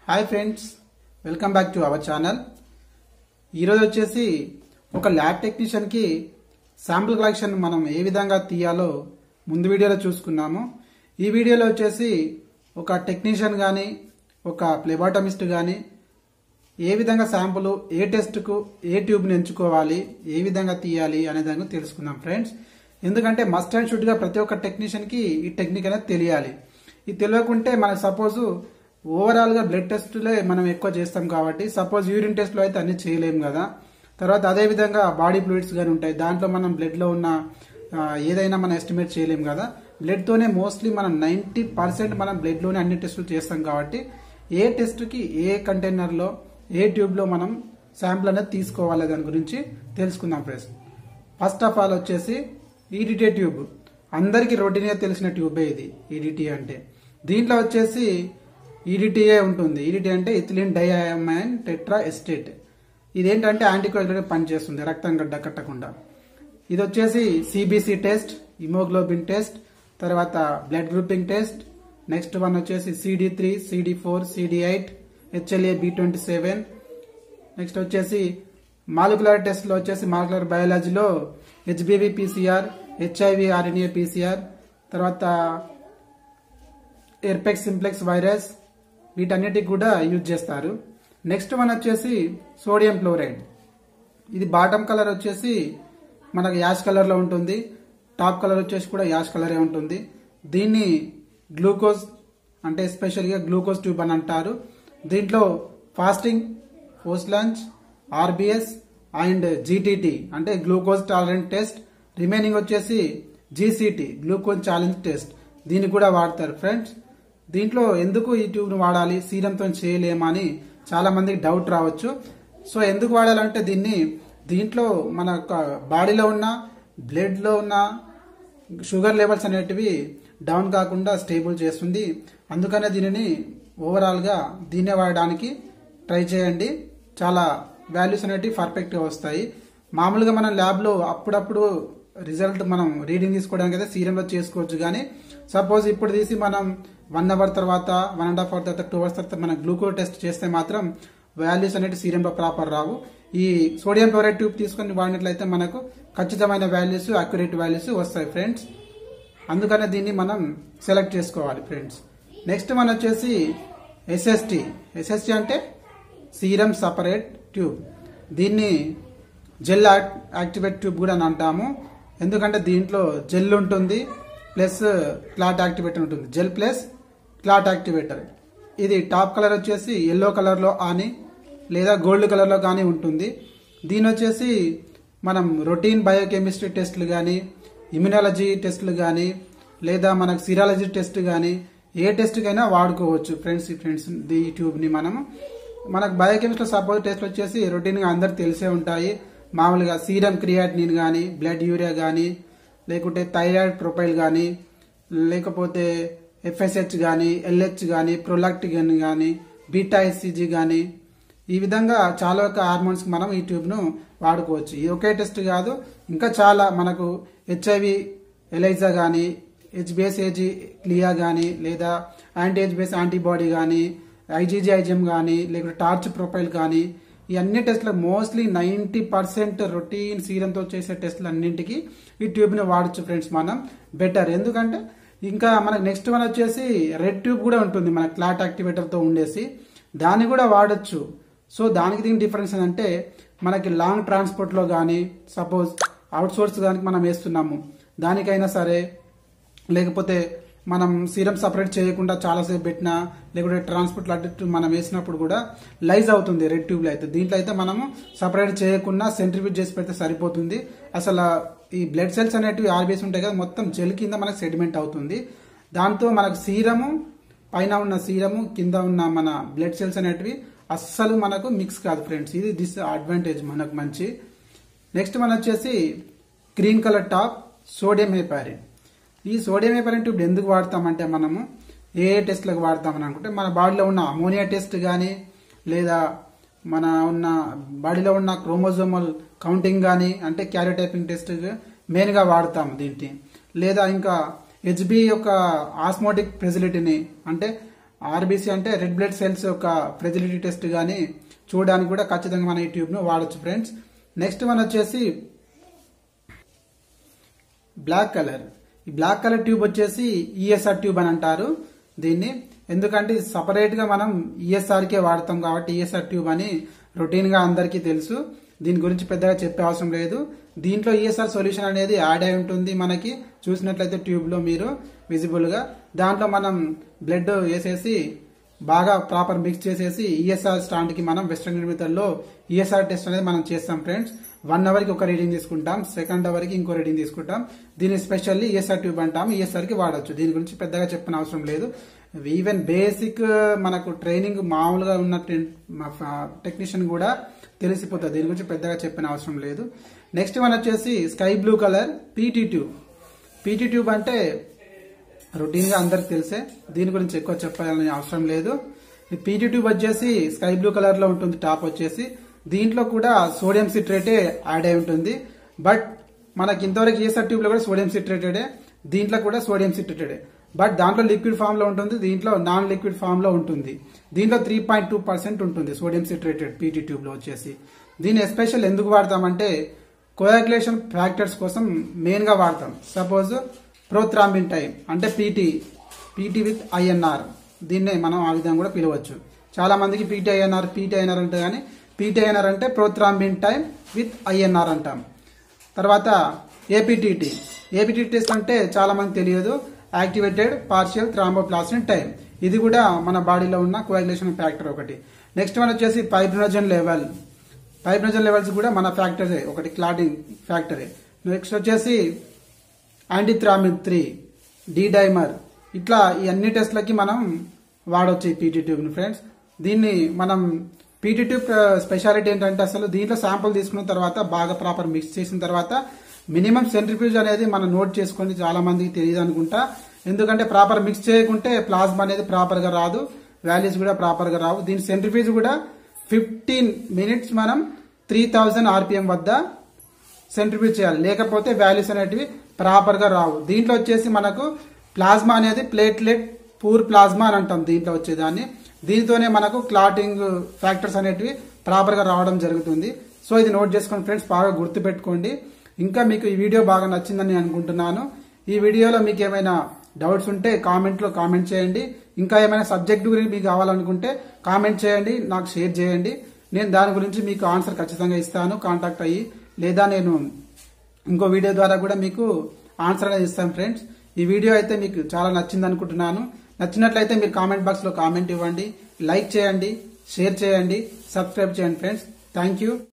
hi friends welcome back to our channel ఈరోజు వచ్చేసి ఒక ల్యాబ్ టెక్నీషియన్కి శాంపుల్ కలెక్షన్ మనం ఏ విధంగా తీయాలో ముందు వీడియోలో చూసుకున్నాము ఈ వీడియోలో వచ్చేసి ఒక టెక్నీషియన్ కానీ ఒక ప్లెబాటమిస్ట్ కానీ ఏ విధంగా శాంపుల్ ఏ టెస్ట్కు ఏ ట్యూబ్ని ఎంచుకోవాలి ఏ విధంగా తీయాలి అనే దాని గురించి తెలుసుకుందాం ఫ్రెండ్స్ ఎందుకంటే మస్ట్ అండ్ షుడ్గా ప్రతి ఒక్క టెక్నీషియన్కి ఈ టెక్నిక్ అనేది తెలియాలి ఇది తెలియకుంటే మనకు సపోజ్ ఓవరాల్గా బ్లడ్ టెస్టులే మనం ఎక్కువ చేస్తాం కాబట్టి సపోజ్ యూరిన్ టెస్ట్లో అయితే అన్ని చేయలేం కదా తర్వాత అదే విధంగా బాడీ ఫ్లూయిడ్స్ కానీ ఉంటాయి దాంట్లో మనం బ్లడ్లో ఉన్న ఆ, ఏదైనా మనం ఎస్టిమేట్ చేయలేం కదా బ్లడ్తోనే మోస్ట్లీ మనం నైంటీ పర్సెంట్ మనం బ్లడ్లోనే అన్ని టెస్టులు చేస్తాం కాబట్టి ఏ టెస్ట్కి ఏ కంటైనర్లో ఏ ట్యూబ్లో మనం శాంపుల్ అనేది తీసుకోవాలి దాని గురించి తెలుసుకుందాం ఫ్రెండ్స్ ఫస్ట్ ఆఫ్ ఆల్ వచ్చేసి ఈడిటే ట్యూబ్ అందరికీ రొటీన్గా తెలిసిన ట్యూబే ఇది ఈడిటీ అంటే దీంట్లో వచ్చేసి ఈడిటీఏ ఉంటుంది ఈడిటీ అంటే ఇథిలిన్ డైఅమైన్ టెట్రా ఎస్టేట్ ఇదేంటంటే యాంటీకోయాగులేట్ పనిచేస్తుంది రక్తం గడ్డ కట్టకుండా ఇది వచ్చేసి సిబిసి టెస్ట్ హిమోగ్లోబిన్ టెస్ట్ తర్వాత blood grouping test next one వచ్చేసి CD three CD four CD eight HLA B twenty seven next వచ్చేసి మాలిక్యులర్ టెస్ట్లో వచ్చేసి మాలిక్యులర్ బయాలజీలో HBV PCR HIV RNA PCR తర్వాత ఎర్పెక్స్ సింప్లెక్స్ వైరస్ వీటన్నిటికి కూడా యూజ్ చేస్తారు నెక్స్ట్ వన్ వచ్చేసి సోడియం క్లోరైడ్ ఇది బాటమ్ కలర్ వచ్చేసి మనకు యాష్ కలర్లో ఉంటుంది టాప్ కలర్ వచ్చేసి కూడా యాష్ కలరే ఉంటుంది దీన్ని గ్లూకోజ్ అంటే ఎస్పెషల్గా గ్లూకోజ్ ట్యూబ్ అని అంటారు దీంట్లో fasting post lunch RBS and GTT అంటే గ్లూకోజ్ టాలరెంట్ టెస్ట్ రిమైనింగ్ వచ్చేసి జీసీటీ గ్లూకోజ్ ఛాలెంజ్ టెస్ట్ దీన్ని కూడా వాడతారు ఫ్రెండ్స్ దీంట్లో ఎందుకు ఈ ట్యూబ్ను వాడాలి సీరంతో చేయలేమా అని చాలా మందికి డౌట్ రావచ్చు సో ఎందుకు వాడాలంటే దీన్ని దీంట్లో మన యొక్క బాడీలో ఉన్న బ్లడ్లో ఉన్న షుగర్ లెవెల్స్ అనేటివి డౌన్ కాకుండా స్టేబుల్ చేస్తుంది అందుకనే దీనిని ఓవరాల్గా దీన్నే వాడడానికి ట్రై చేయండి చాలా వాల్యూస్ అనేటివి పర్ఫెక్ట్గా వస్తాయి మామూలుగా మనం ల్యాబ్లో అప్పుడప్పుడు రిజల్ట్ మనం రీడింగ్ తీసుకోవడానికి అయితే సీరంలో చేసుకోవచ్చు కానీ సపోజ్ ఇప్పుడు తీసి మనం వన్ అవర్ తర్వాత వన్ అండ్ హాఫ్ అవర్ తర్వాత టూ అవర్స్ తర్వాత మనం గ్లూకో టెస్ట్ చేస్తే మాత్రం వాల్యూస్ అనేవి సీరంలో ప్రాపర్ రావు ఈ సోడియం క్లోరైడ్ ట్యూబ్ తీసుకొని వాడినట్లయితే మనకు ఖచ్చితమైన వాల్యూస్ అక్యురేట్ వాల్యూస్ వస్తాయి ఫ్రెండ్స్ అందుకనే దీన్ని మనం సెలెక్ట్ చేసుకోవాలి ఫ్రెండ్స్ నెక్స్ట్ మన వచ్చేసి ఎస్ఎస్టి ఎస్ఎస్టి అంటే సీరం సపరేట్ ట్యూబ్ దీన్ని జెల్ యాక్టివేట్ ట్యూబ్ కూడా అని అంటాము ఎందుకంటే దీంట్లో జెల్ ఉంటుంది ప్లస్ క్లాట్ యాక్టివేటర్ ఉంటుంది జెల్ ప్లస్ క్లాట్ యాక్టివేటర్ ఇది టాప్ కలర్ వచ్చేసి ఎల్లో కలర్లో అని లేదా గోల్డ్ కలర్లో కానీ ఉంటుంది దీని వచ్చేసి మనం రొటీన్ బయోకెమిస్ట్రీ టెస్ట్లు కానీ ఇమ్యునాలజీ టెస్ట్లు కానీ లేదా మనకు సిరాలజీ టెస్ట్ కానీ ఏ టెస్ట్కైనా వాడుకోవచ్చు ఫ్రెండ్స్ ఈ ఫ్రెండ్స్ ఈ ట్యూబ్ని మనము మనకు బయోకెమిస్ట్రీ సపోజ్ టెస్ట్ వచ్చేసి రొటీన్గా అందరికి తెలిసే ఉంటాయి మామూలుగా సీరం క్రియాటినిన్ కానీ బ్లడ్ యూరియా కానీ లేకుంటే థైరాయిడ్ ప్రొఫైల్ కానీ లేకపోతే ఎఫ్ఎస్హెచ్ కానీ ఎల్హెచ్ కానీ ప్రొలాక్టిగన్ కానీ బీటా ఎస్సీజీ కానీ ఈ విధంగా చాలా యొక్క హార్మోన్స్ మనం ఈ ట్యూబ్ను వాడుకోవచ్చు ఇది ఒకే టెస్ట్ కాదు ఇంకా చాలా మనకు హెచ్ఐవి ఎలైజా కానీ హెచ్బిఎస్ఏజీ క్లియా కానీ లేదా యాంటీ హెచ్బిఎస్ యాంటీబాడీ కానీ ఐజీజీ ఐజిఎం కానీ లేకుంటే టార్చ్ ప్రొఫైల్ కానీ ఈ అన్ని టెస్టులు మోస్ట్లీ నైంటీ పర్సెంట్ రొటీన్ సీరంతో చేసే టెస్టులు అన్నింటికి ఈ ట్యూబ్ని వాడచ్చు ఫ్రెండ్స్ మనం బెటర్ ఎందుకంటే ఇంకా మనకు నెక్స్ట్ వన్ వచ్చేసి రెడ్ ట్యూబ్ కూడా ఉంటుంది మన క్లాట్ యాక్టివేటర్తో ఉండేసి దాన్ని కూడా వాడచ్చు సో దానికి దీనికి డిఫరెన్స్ ఏంటంటే మనకి లాంగ్ ట్రాన్స్పోర్ట్లో కానీ సపోజ్ అవుట్ సోర్స్ దానికి మనం వేస్తున్నాము దానికైనా సరే లేకపోతే మనం సీరం సపరేట్ చేయకుండా చాలాసేపు పెట్టినా లేకుంటే ట్రాన్స్పోర్ట్ అడ్డు మనం వేసినప్పుడు కూడా లైజ్ అవుతుంది రెడ్ ట్యూబ్లో అయితే దీంట్లో అయితే మనము సపరేట్ చేయకుండా సెంట్రిఫ్యూజ్ చేసి పెడితే సరిపోతుంది అసలు ఈ బ్లడ్ సెల్స్ అనేటివి ఆర్బీఎస్ ఉంటాయి కదా మొత్తం జెల్ కింద మనకు సెడిమెంట్ అవుతుంది దాంతో మనకు సీరము పైన ఉన్న సీరము కింద ఉన్న మన బ్లడ్ సెల్స్ అనేటివి అస్సలు మనకు మిక్స్ కాదు ఫ్రెండ్స్ ఇది డిస్ అడ్వాంటేజ్ మనకు మంచి నెక్స్ట్ మన వచ్చేసి green colour top sodium heparin ఈ సోడియం హెపారిన్ ట్యూబ్ ఎందుకు వాడతామంటే మనము ఏ ఏ టెస్ట్లకు వాడతామని అనుకుంటే మన బాడీలో ఉన్న అమోనియా టెస్ట్ కానీ లేదా మన ఉన్న బాడీలో ఉన్న క్రోమోజోమల్ కౌంటింగ్ కానీ అంటే క్యారియోటైపింగ్ టెస్ట్ మెయిన్గా వాడతాం దీన్ని లేదా ఇంకా హెచ్బి యొక్క ఆస్మోటిక్ ఫెసిలిటీని అంటే ఆర్బీసీ అంటే రెడ్ బ్లడ్ సెల్స్ యొక్క ఫ్రెజిలిటీ టెస్ట్ కానీ చూడడానికి కూడా ఖచ్చితంగా మన ఈ ట్యూబ్ను వాడచ్చు ఫ్రెండ్స్ నెక్స్ట్ వన్ వచ్చేసి బ్లాక్ కలర్ ఈ బ్లాక్ కలర్ ట్యూబ్ వచ్చేసి ఈఎస్ఆర్ ట్యూబ్ అని అంటారు దీన్ని ఎందుకంటే సపరేట్ గా మనం ఈఎస్ఆర్ కే వాడతాం కాబట్టి ఈఎస్ఆర్ ట్యూబ్ అని రొటీన్ గా అందరికీ తెలుసు దీని గురించి పెద్దగా చెప్పే అవసరం లేదు దీంట్లో ఈఎస్ఆర్ సొల్యూషన్ అనేది యాడ్ అయి ఉంటుంది మనకి చూసినట్లయితే ట్యూబ్ లో మీరు విజిబుల్ గా దాంట్లో మనం బ్లడ్ వేసేసి బాగా ప్రాపర్ మిక్స్ చేసేసి ఈఎస్ఆర్ స్టాండ్ కి మనం వెస్ట్రన్ మెథడ్ లో ఈఎస్ఆర్ టెస్ట్ అనేది మనం చేస్తాం ఫ్రెండ్స్ వన్ అవర్ కి ఒక రీడింగ్ తీసుకుంటాం సెకండ్ అవర్ కి ఇంకో రీడింగ్ తీసుకుంటాం దీన్ని స్పెషల్లీ ఈఎస్ఆర్ ట్యూబ్ అంటాం ఈఎస్ఆర్ కి వాడచ్చు దీని గురించి పెద్దగా చెప్పిన అవసరం లేదు ఈవెన్ బేసిక్ మనకు ట్రైనింగ్ మామూలుగా ఉన్న టెక్నీషియన్ కూడా తెలిసిపోతుంది దీని గురించి పెద్దగా చెప్పిన అవసరం లేదు నెక్స్ట్ వన్ వచ్చేసి sky blue colour PT tube PT tube అంటే రొటీన్ గా అందరికి తెలిసే దీని గురించి ఎక్కువ చెప్పాలని అవసరం లేదు ఈ పీటీ ట్యూబ్ వచ్చేసి స్కై బ్లూ కలర్ లో ఉంటుంది టాప్ వచ్చేసి దీంట్లో కూడా సోడియం సిట్రేటే యాడ్ అయి ఉంటుంది బట్ మనకి ఇంతవరకు ఈఎస్ఆర్ ట్యూబ్ లో కూడా సోడియం సిట్రేటెడే దీంట్లో కూడా సోడియం సిట్రేటెడే బట్ దాంట్లో లిక్విడ్ ఫామ్ లో ఉంటుంది దీంట్లో నాన్ లిక్విడ్ ఫామ్ లో ఉంటుంది దీంట్లో త్రీ పాయింట్ టూ పర్సెంట్ ఉంటుంది సోడియం సిట్రేటెడ్ పీటీ ట్యూబ్ లో వచ్చేసి దీన్ని ఎస్పెషల్ ఎందుకు వాడతామంటే కోయాగ్యులేషన్ ఫ్యాక్టర్స్ కోసం మెయిన్ గా వాడతాం సపోజ్ ప్రోత్రాంబిన్ టైం అంటే పీటీ పీటీ విత్ ఐఎన్ఆర్ దీన్నే మనం ఆ విధంగా కూడా పిలవచ్చు చాలా మందికి పీటీ ఐఎన్ఆర్ పీటీ ఐఎన్ఆర్ అంటే కానీ పీటీ ఐఎన్ఆర్ అంటే ప్రోత్రాంబిన్ టైం విత్ ఐఎన్ఆర్ అంటాం తర్వాత ఏపీటీటీ ఏపీటీ టెస్ట్ అంటే చాలా మంది తెలియదు యాక్టివేటెడ్ పార్షియల్ థ్రాంబోప్లాస్టిన్ టైం ఇది కూడా మన బాడీలో ఉన్న కోయాగులేషన్ ఫ్యాక్టర్ ఒకటి నెక్స్ట్ వన్ వచ్చేసి ఫైబ్రినోజన్ లెవెల్ ఫైబ్రినోజన్ లెవెల్స్ కూడా మన ఫ్యాక్టరే ఒకటి క్లాటింగ్ ఫ్యాక్టరే నెక్స్ట్ వచ్చేసి యాంటీథ్రామిన్ త్రీ డి డైమర్ ఇట్లా ఈ అన్ని టెస్ట్లకి మనం వాడవచ్చు ఈ పీటీ ట్యూబ్ని ఫ్రెండ్స్ దీన్ని మనం పీటీ ట్యూబ్ స్పెషాలిటీ ఏంటంటే అసలు దీంట్లో శాంపుల్ తీసుకున్న తర్వాత బాగా ప్రాపర్ మిక్స్ చేసిన తర్వాత మినిమం సెంట్రిఫ్యూజ్ అనేది మనం నోట్ చేసుకొని చాలా మందికి తెలియదు అనుకుంటా ఎందుకంటే ప్రాపర్ మిక్స్ చేయకుంటే ప్లాస్మా అనేది ప్రాపర్ గా రాదు వాల్యూస్ కూడా ప్రాపర్ గా రావు దీని సెంట్రిఫ్యూజ్ కూడా ఫిఫ్టీన్ మినిట్స్ మనం త్రీ థౌజండ్ ఆర్పిఎం వద్ద సెంట్రిఫ్యూజ్ చేయాలి లేకపోతే వాల్యూస్ అనేటివి ప్రాపర్ గా రావు దీంట్లో వచ్చేసి మనకు ప్లాస్మా అనేది ప్లేట్లెట్ పూర్ ప్లాస్మా అని అంటాం దీంట్లో వచ్చేదాన్ని దీంతోనే మనకు క్లాటింగ్ ఫ్యాక్టర్స్ అనేటివి ప్రాపర్ గా రావడం జరుగుతుంది సో ఇది నోట్ చేసుకోండి ఫ్రెండ్స్ బాగా గుర్తు పెట్టుకోండి ఇంకా మీకు ఈ వీడియో బాగా నచ్చిందని అనుకుంటున్నాను ఈ వీడియోలో మీకు ఏమైనా డౌట్స్ ఉంటే కామెంట్ లో కామెంట్ చేయండి ఇంకా ఏమైనా సబ్జెక్ట్ గురించి మీకు కావాలనుకుంటే కామెంట్ చేయండి నాకు షేర్ చేయండి నేను దాని గురించి మీకు ఆన్సర్ ఖచ్చితంగా ఇస్తాను కాంటాక్ట్ అయ్యి లేదా నేను ఇంకో వీడియో ద్వారా కూడా మీకు ఆన్సర్ అనేది ఇస్తాను ఫ్రెండ్స్ ఈ వీడియో అయితే మీకు చాలా నచ్చింది అనుకుంటున్నాను నచ్చినట్లయితే మీరు కామెంట్ బాక్స్ లో కామెంట్ ఇవ్వండి లైక్ చేయండి షేర్ చేయండి సబ్స్క్రైబ్ చేయండి ఫ్రెండ్స్ థ్యాంక్ యూ